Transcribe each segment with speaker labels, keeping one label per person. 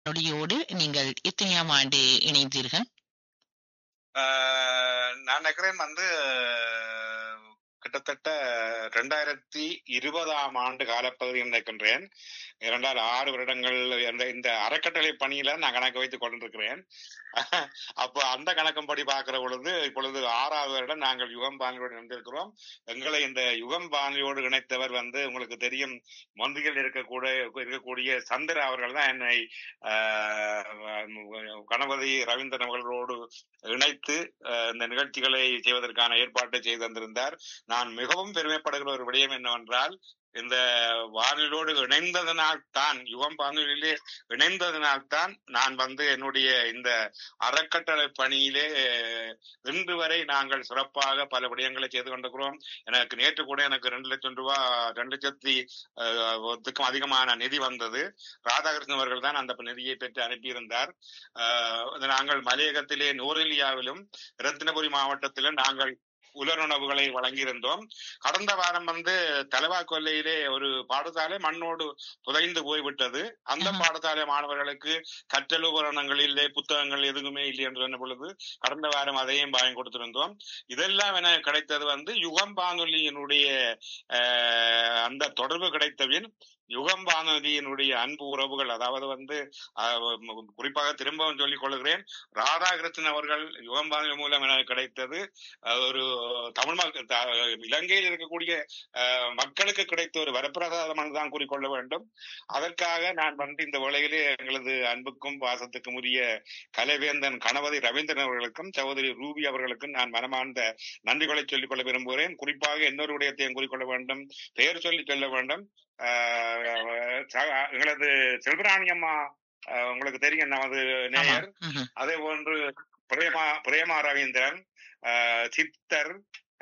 Speaker 1: நொடியோடு நீங்கள் எத்தனையாம் ஆண்டு இணைந்தீர்கள்
Speaker 2: ஆஹ் நான் நினைக்கிறேன் வந்து கிட்டத்தட்ட ரெண்டாயிரத்தி இருபதாம் ஆண்டு காலப்பகுதியில் நினைக்கின்றேன் இரண்டால் ஆறு வருடங்கள் இந்த இந்த அறக்கட்டளை பணியில நான் கணக்கு வைத்துக் கொண்டிருக்கிறேன் அப்போ அந்த கணக்கும்படி பார்க்கிற பொழுது இப்பொழுது ஆறாவது வருடம் நாங்கள் யுகம் பாணியோடு இணைந்திருக்கிறோம் எங்களை இந்த யுகம் பாணியோடு இணைத்தவர் வந்து உங்களுக்கு தெரியும் மொந்தியில் இருக்கக்கூடிய இருக்கக்கூடிய சந்திர அவர்கள் தான் என்னை கணபதி ரவீந்திரன் அவர்களோடு இணைத்து இந்த நிகழ்ச்சிகளை செய்வதற்கான ஏற்பாட்டை செய்து தந்திருந்தார் நான் மிகவும் பெருமைப்படுகிற ஒரு விடயம் என்னவென்றால் இந்த வானிலோடு இணைந்ததனால் தான் யுகம் வானொலியிலே இணைந்ததனால் தான் நான் வந்து என்னுடைய இந்த அறக்கட்டளை பணியிலே இன்று வரை நாங்கள் சிறப்பாக பல விடயங்களை செய்து கொண்டிருக்கிறோம் எனக்கு நேற்று கூட எனக்கு ரெண்டு லட்சம் ரூபாய் ரெண்டு லட்சத்தி த்துக்கும் அதிகமான நிதி வந்தது ராதாகிருஷ்ணன் அவர்கள் தான் அந்த நிதியை பெற்று அனுப்பியிருந்தார் நாங்கள் மலையகத்திலே நூரெலியாவிலும் ரத்தினபுரி மாவட்டத்திலும் நாங்கள் உலருணவுகளை வழங்கியிருந்தோம் கடந்த வாரம் வந்து தலைவா கொல்லையிலே ஒரு பாடசாலை மண்ணோடு புதைந்து போய்விட்டது அந்த பாடசாலை மாணவர்களுக்கு கற்றல் உபகரணங்களிலே புத்தகங்கள் எதுவுமே இல்லை என்று சொன்ன பொழுது கடந்த வாரம் அதையும் வாங்கி கொடுத்திருந்தோம் இதெல்லாம் என கிடைத்தது வந்து யுகம் வானொலியினுடைய அந்த தொடர்பு கிடைத்தவின் யுகம் வானொலியினுடைய அன்பு உறவுகள் அதாவது வந்து குறிப்பாக திரும்பவும் சொல்லிக் கொள்கிறேன் ராதாகிருஷ்ணன் அவர்கள் யுகம் வானொலி மூலம் எனக்கு கிடைத்தது ஒரு தமிழ் மக்கள் இலங்கையில் இருக்கக்கூடிய மக்களுக்கு கிடைத்த ஒரு வரப்பிரசாதம் தான் கூறிக்கொள்ள வேண்டும் அதற்காக நான் வந்து இந்த வேளையிலே எங்களது அன்புக்கும் பாசத்துக்கும் உரிய கலைவேந்தன் கணபதி ரவீந்திரன் அவர்களுக்கும் சகோதரி ரூபி அவர்களுக்கும் நான் மனமார்ந்த நன்றிகளை சொல்லிக் கொள்ள விரும்புகிறேன் குறிப்பாக இன்னொரு விடயத்தையும் கூறிக்கொள்ள வேண்டும் பெயர் சொல்லி சொல்ல வேண்டும் எங்களது செல்வராணி அம்மா உங்களுக்கு தெரியும் நமது நேயர் அதே போன்று பிரேமா பிரேமா ரவீந்திரன் சித்தர்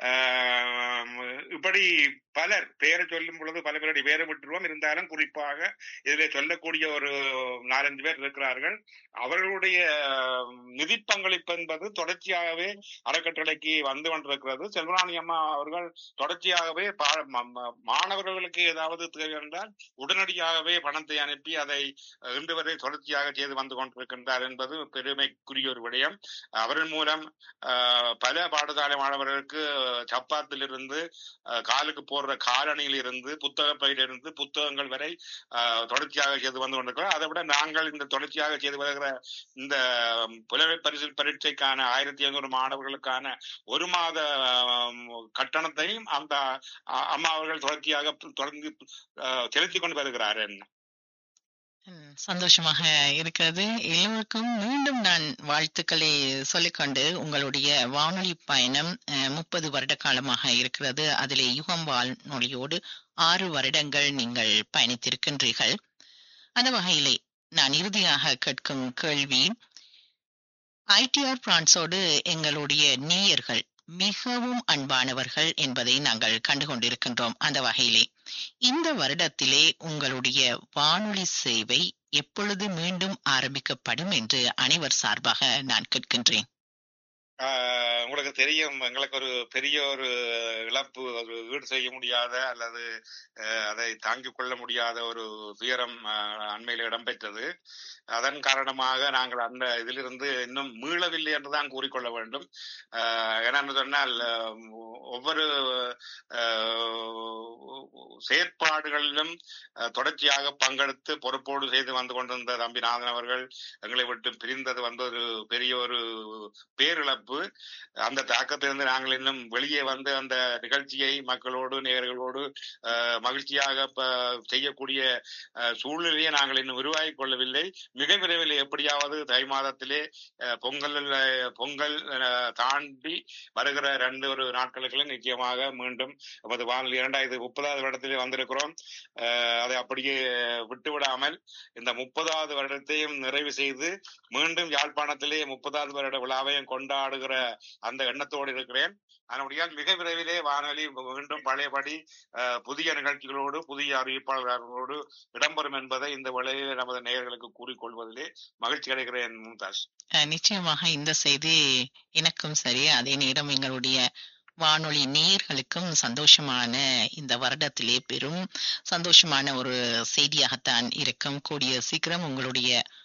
Speaker 2: இப்படி பலர் பெயரை சொல்லும் பொழுது பல பேருடைய பேரை விட்டுருவோம் இருந்தாலும் குறிப்பாக இதில் சொல்லக்கூடிய ஒரு நாலஞ்சு பேர் இருக்கிறார்கள் அவர்களுடைய நிதி பங்களிப்பு என்பது தொடர்ச்சியாகவே அறக்கட்டளைக்கு வந்து கொண்டிருக்கிறது செல்வராணி அம்மா அவர்கள் தொடர்ச்சியாகவே மாணவர்களுக்கு ஏதாவது தேவை என்றால் உடனடியாகவே பணத்தை அனுப்பி அதை இன்று வரை தொடர்ச்சியாக செய்து வந்து கொண்டிருக்கின்றார் என்பது பெருமைக்குரிய ஒரு விடயம் அவரின் மூலம் பல பாடசாலை மாணவர்களுக்கு சப்பாத்திலிருந்து காலுக்கு போடுற காலணியில் இருந்து புத்தக பையிலிருந்து புத்தகங்கள் வரை தொடர்ச்சியாக செய்து வந்து கொண்டிருக்கிறோம் அதை விட நாங்கள் இந்த தொடர்ச்சியாக செய்து வருகிற இந்த புலமை பரிசு பரீட்சைக்கான ஆயிரத்தி ஐநூறு மாணவர்களுக்கான ஒரு மாத கட்டணத்தையும் அந்த அம்மா அவர்கள் தொடர்ச்சியாக தொடர்ந்து செலுத்தி கொண்டு வருகிறார் என்ன
Speaker 1: சந்தோஷமாக இருக்கிறது எல்லோருக்கும் மீண்டும் நான் வாழ்த்துக்களை சொல்லிக்கொண்டு உங்களுடைய வானொலி பயணம் முப்பது வருட காலமாக இருக்கிறது அதிலே யுகம் வானொலியோடு ஆறு வருடங்கள் நீங்கள் பயணித்திருக்கின்றீர்கள் அந்த வகையிலே நான் இறுதியாக கேட்கும் கேள்வி ஐடிஆர் பிரான்ஸோடு எங்களுடைய நேயர்கள் மிகவும் அன்பானவர்கள் என்பதை நாங்கள் கண்டுகொண்டிருக்கின்றோம் அந்த வகையிலே இந்த வருடத்திலே உங்களுடைய வானொலி சேவை எப்பொழுது மீண்டும் ஆரம்பிக்கப்படும் என்று அனைவர் சார்பாக நான் கேட்கின்றேன்
Speaker 2: உங்களுக்கு தெரியும் எங்களுக்கு ஒரு பெரிய ஒரு இழப்பு ஒரு ஈடு செய்ய முடியாத அல்லது அதை தாங்கிக் கொள்ள முடியாத ஒரு துயரம் அண்மையில் இடம்பெற்றது அதன் காரணமாக நாங்கள் அந்த இதிலிருந்து இன்னும் மீளவில்லை என்றுதான் கூறிக்கொள்ள வேண்டும் என்னன்னு சொன்னால் ஒவ்வொரு செயற்பாடுகளிலும் தொடர்ச்சியாக பங்கெடுத்து பொறுப்போடு செய்து வந்து கொண்டிருந்த தம்பிநாதன் அவர்கள் எங்களை விட்டு பிரிந்தது வந்து ஒரு பெரிய ஒரு பேரிழப்பு அந்த தாக்கத்திலிருந்து நாங்கள் இன்னும் வெளியே வந்து அந்த நிகழ்ச்சியை மக்களோடு நேயர்களோடு மகிழ்ச்சியாக செய்யக்கூடிய சூழ்நிலையை நாங்கள் இன்னும் உருவாகி கொள்ளவில்லை மிக விரைவில் எப்படியாவது தை மாதத்திலே பொங்கல் பொங்கல் தாண்டி வருகிற ரெண்டு ஒரு நாட்களுக்குள்ள நிச்சயமாக மீண்டும் நமது வானொலி இரண்டாயிரத்தி முப்பதாவது வருடத்திலே வந்திருக்கிறோம் அதை அப்படியே விட்டுவிடாமல் இந்த முப்பதாவது வருடத்தையும் நிறைவு செய்து மீண்டும் யாழ்ப்பாணத்திலே முப்பதாவது வருட விழாவையும் கொண்டாடுகிற அந்த எண்ணத்தோடு இருக்கிறேன் அதனுடையால் மிக விரைவிலே வானொலி மீண்டும் பழையபடி புதிய நிகழ்ச்சிகளோடு புதிய அறிவிப்பாளர்களோடு இடம்பெறும் என்பதை இந்த வேளையிலே நமது நேயர்களுக்கு கூறிக்கொள்வதிலே மகிழ்ச்சி அடைகிறேன் மும்தாஸ்
Speaker 1: நிச்சயமாக இந்த செய்தி எனக்கும் சரி அதே நேரம் எங்களுடைய வானொலி நேயர்களுக்கும் சந்தோஷமான இந்த வருடத்திலே பெரும் சந்தோஷமான ஒரு செய்தியாகத்தான் இருக்கும் கூடிய சீக்கிரம் உங்களுடைய